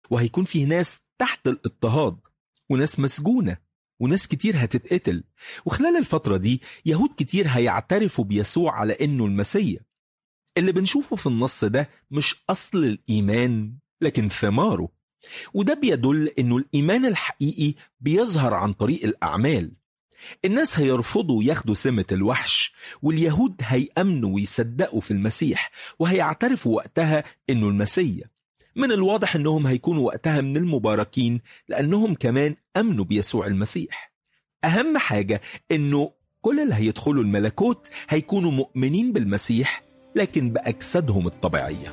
وهيكون فيه ناس تحت الاضطهاد وناس مسجونة وناس كتير هتتقتل وخلال الفترة دي يهود كتير هيعترفوا بيسوع على إنه المسيا اللي بنشوفه في النص ده مش أصل الإيمان لكن ثماره وده بيدل إنه الإيمان الحقيقي بيظهر عن طريق الأعمال الناس هيرفضوا ياخدوا سمة الوحش واليهود هيأمنوا ويصدقوا في المسيح وهيعترفوا وقتها إنه المسيا من الواضح إنهم هيكونوا وقتها من المباركين لأنهم كمان أمنوا بيسوع المسيح أهم حاجة إنه كل اللي هيدخلوا الملكوت هيكونوا مؤمنين بالمسيح لكن بأجسادهم الطبيعية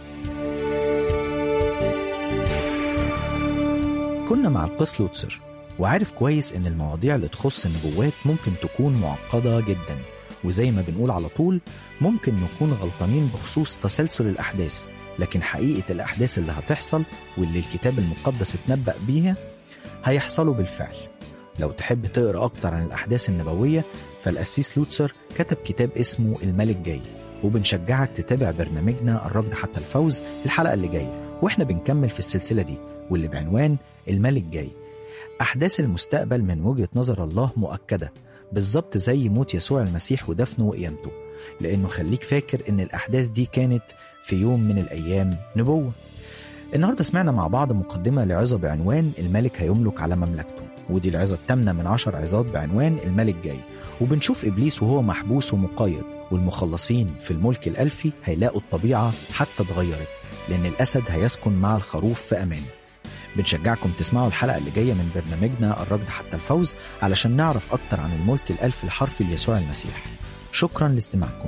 كنا مع القس لوتسر وعارف كويس ان المواضيع اللي تخص النبوات ممكن تكون معقدة جدا وزي ما بنقول على طول ممكن نكون غلطانين بخصوص تسلسل الأحداث لكن حقيقة الأحداث اللي هتحصل واللي الكتاب المقدس اتنبأ بيها هيحصلوا بالفعل لو تحب تقرأ أكتر عن الأحداث النبوية فالقسيس لوتسر كتب كتاب اسمه الملك جاي وبنشجعك تتابع برنامجنا الركض حتى الفوز الحلقة اللي جاية واحنا بنكمل في السلسلة دي واللي بعنوان الملك جاي أحداث المستقبل من وجهة نظر الله مؤكدة بالظبط زي موت يسوع المسيح ودفنه وقيامته لأنه خليك فاكر إن الأحداث دي كانت في يوم من الأيام نبوة النهاردة سمعنا مع بعض مقدمة لعظة بعنوان الملك هيملك على مملكته ودي العظة التامنة من عشر عظات بعنوان الملك جاي وبنشوف إبليس وهو محبوس ومقيد والمخلصين في الملك الألفي هيلاقوا الطبيعة حتى اتغيرت لأن الأسد هيسكن مع الخروف في أمان بنشجعكم تسمعوا الحلقة اللي جاية من برنامجنا الركض حتى الفوز علشان نعرف أكتر عن الملك الألف الحرفي ليسوع المسيح شكرا لاستماعكم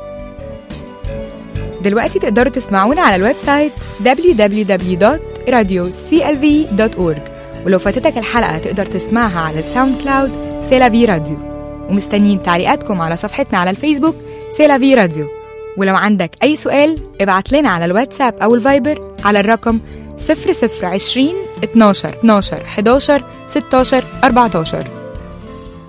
دلوقتي تقدروا تسمعونا على الويب سايت www.radioclv.org ولو فاتتك الحلقة تقدر تسمعها على الساوند كلاود سيلافي راديو ومستنيين تعليقاتكم على صفحتنا على الفيسبوك سيلافي راديو ولو عندك أي سؤال ابعت لنا على الواتساب أو الفايبر على الرقم 0020 12 12 11 16 14